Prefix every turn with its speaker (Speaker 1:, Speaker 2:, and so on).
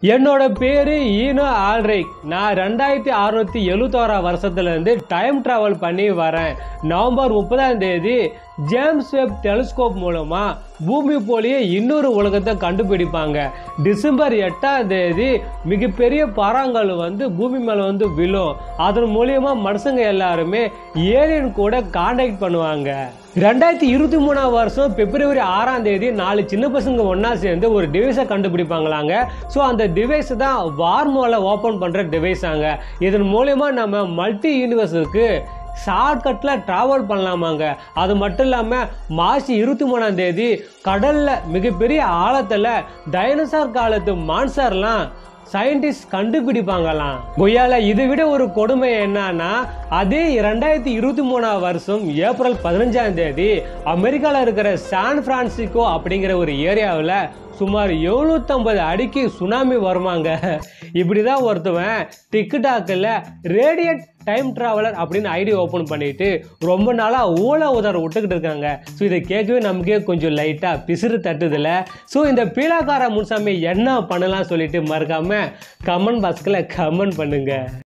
Speaker 1: என்னோட பேரு ஈனோ ஆல்ரைக் நான் ரெண்டாயிரத்தி அறுநூத்தி எழுபத்தோராம் வருஷத்துல இருந்து டைம் டிராவல் பண்ணி வரேன் நவம்பர் முப்பதாம் தேதி ஜேம்ஸ் வெப் டெலிஸ்கோப் மூலமா பூமி போலயே இன்னொரு உலகத்தை கண்டுபிடிப்பாங்க டிசம்பர் எட்டாம் தேதி மிகப்பெரிய பராங்கல் வந்து பூமி மேல வந்து விழும் அதன் மூலியமா மனுஷங்க எல்லாருமே ஏலியன் கூட கான்டாக்ட் பண்ணுவாங்க ரெண்டாயிரத்தி இருபத்தி மூணாம் வருஷம் பிப்ரவரி ஆறாம் தேதி நாலு சின்ன பசங்க ஒண்ணா சேர்ந்து ஒரு டிவைஸை கண்டுபிடிப்பாங்களாங்க ஸோ அந்த டிவைஸ் தான் வார்மோல ஓப்பன் பண்ற டிவைஸாங்க இதன் மூலயமா நம்ம மல்டி யூனிவர்ஸுக்கு ஷார்ட்கட்டில் ட்ராவல் பண்ணலாமாங்க அது மட்டும் இல்லாமல் மார்ச் இருபத்தி மூணாம் தேதி கடலில் மிகப்பெரிய ஆழத்தில் டைனோசார் காலத்து மான்சர்லாம் சயின்டிஸ்ட் கண்டுபிடிப்பாங்களாம் கொய்யால இதை விட ஒரு கொடுமை என்னன்னா அதே ரெண்டாயிரத்தி இருபத்தி மூணாம் வருஷம் ஏப்ரல் பதினஞ்சாம் தேதி அமெரிக்கால இருக்கிற சான் பிரான்சிஸ்கோ அப்படிங்கிற ஒரு ஏரியாவில் சுமார் எழுநூத்தம்பது அடிக்கு சுனாமி வருமாங்க இப்படிதான் ஒருத்தவன் டிக்டாக்கில் ரேடியட் டைம் டிராவலர் அப்படின்னு ஐடி ஓப்பன் பண்ணிட்டு ரொம்ப நாளாக ஊழ உதற விட்டுக்கிட்டு இருக்காங்க ஸோ இதை கேட்கவே நமக்கே கொஞ்சம் லைட்டாக பிசிறு தட்டுதில்ல ஸோ இந்த பீலாக்கார முன்சாமி என்ன பண்ணலாம் சொல்லிட்டு மறக்காம கமெண்ட் பாக்ஸ்கில் கமெண்ட் பண்ணுங்க